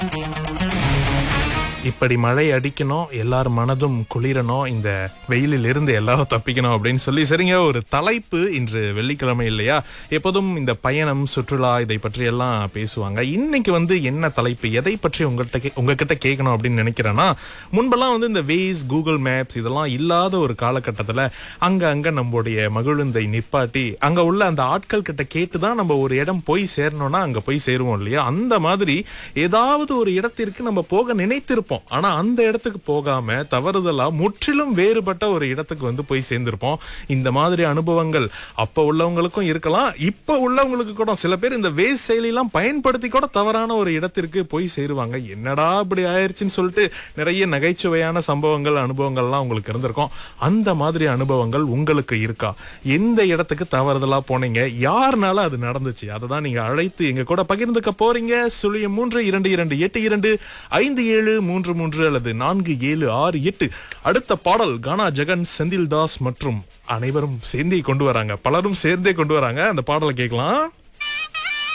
இப்படி மழை அடிக்கணும் எல்லார் மனதும் குளிரணும் இந்த வெயிலில் இருந்து எல்லாரும் தப்பிக்கணும் அப்படின்னு சொல்லி சரிங்க ஒரு தலைப்பு இன்று வெள்ளிக்கிழமை இல்லையா எப்போதும் இந்த பயணம் சுற்றுலா இதை பற்றி எல்லாம் பேசுவாங்க இன்னைக்கு வந்து என்ன தலைப்பு எதை பற்றி உங்கள்கிட்ட கே- உங்ககிட்ட கேட்கணும் அப்படின்னு நினைக்கிறேன்னா முன்பெல்லாம் வந்து இந்த வேஸ் கூகுள் மேப்ஸ் இதெல்லாம் இல்லாத ஒரு காலகட்டத்தில் அங்க அங்க நம்மளுடைய மகிழுந்தை நிப்பாட்டி அங்க உள்ள அந்த ஆட்கள் கிட்ட கேட்டு தான் நம்ம ஒரு இடம் போய் சேரணும்னா அங்க போய் சேருவோம் இல்லையா அந்த மாதிரி ஏதாவது ஒரு இடத்திற்கு நம்ம போக நினைத்திருப்போம் ஆனா அந்த இடத்துக்கு போகாம தவறுதலா முற்றிலும் வேறுபட்ட ஒரு இடத்துக்கு வந்து போய் சேர்ந்திருப்போம் இந்த மாதிரி அனுபவங்கள் அப்ப உள்ளவங்களுக்கும் இருக்கலாம் இப்ப உள்ளவங்களுக்கு கூட சில பேர் இந்த வேஸ் செயலிலாம் பயன்படுத்தி கூட தவறான ஒரு இடத்திற்கு போய் சேருவாங்க என்னடா இப்படி ஆயிருச்சுன்னு சொல்லிட்டு நிறைய நகைச்சுவையான சம்பவங்கள் அனுபவங்கள்லாம் உங்களுக்கு இருந்திருக்கும் அந்த மாதிரி அனுபவங்கள் உங்களுக்கு இருக்கா எந்த இடத்துக்கு தவறுதலா போனீங்க யாருனால அது நடந்துச்சு அதை தான் நீங்க அழைத்து எங்க கூட பகிர்ந்துக்க போறீங்க சுழியம் மூன்று இரண்டு இரண்டு எட்டு இரண்டு ஐந்து ஏழு மூன்று மூன்று அல்லது நான்கு ஏழு ஆறு எட்டு அடுத்த பாடல் கானா ஜெகன் செந்தில் தாஸ் மற்றும் அனைவரும் சேர்ந்தே கொண்டு வராங்க பலரும் சேர்ந்தே கொண்டு வராங்க அந்த பாடலை கேட்கலாம்